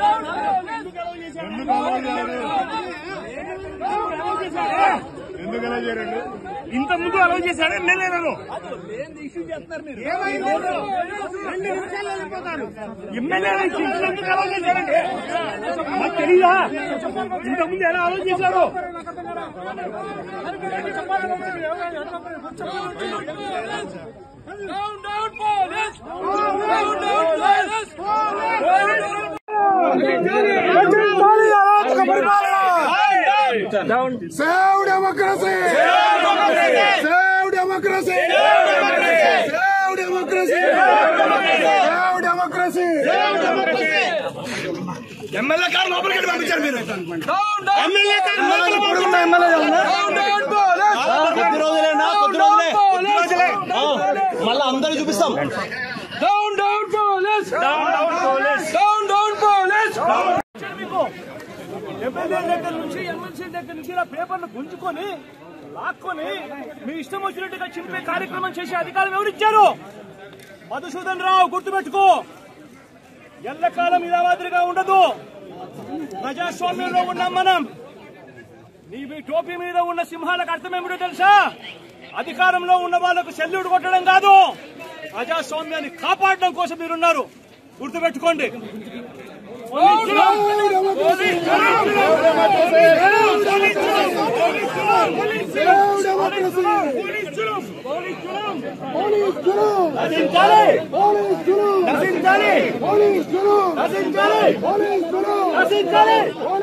ఎందుకు అలౌ చేయలేదు ఎందుకు అలౌ చేయరండి ఇంత ముందు అలౌ చేశాడు ఎమ్మెల్యేలను ఎమ్మెల్యేలు ఎందుకు అలౌ చేశారండి మాకు తెలీదా ఇంత ముందు ఎలా అలౌ చేశారు save democracy save democracy save democracy save democracy MLA car లోపలికి వెళ్ళి పంపించారు మీరు ఎమ్మెల్యే కారు కొద్ది రోజులేనా కొద్ది రోజులే మళ్ళీ అందరూ చూపిస్తాం down down police down down police down down police MLA దగ్గర నుంచి ఎమ్మెల్సీ దగ్గర నుంచి ఇలా పేపర్లు గుంజుకొని లాక్కొని మీ ఇష్టం వచ్చినట్టుగా చింపే కార్యక్రమం చేసే అధికారం ఎవరిచ్చారు మధుసూదన్ రావు గుర్తుపెట్టుకో ఎల్లకాలం ఇలా మాదిరిగా ఉండదు ప్రజాస్వామ్యంలో ఉన్నాం మనం నీ మీ టోపీ మీద ఉన్న సింహాలకు అర్థం ఏమిటో తెలుసా అధికారంలో ఉన్న వాళ్ళకు సెల్యూట్ కొట్టడం కాదు ప్రజాస్వామ్యాన్ని కాపాడడం కోసం మీరున్నారు గుర్తుపెట్టుకోండి నశించాలి నశించాలి నశించాలి నశించాలి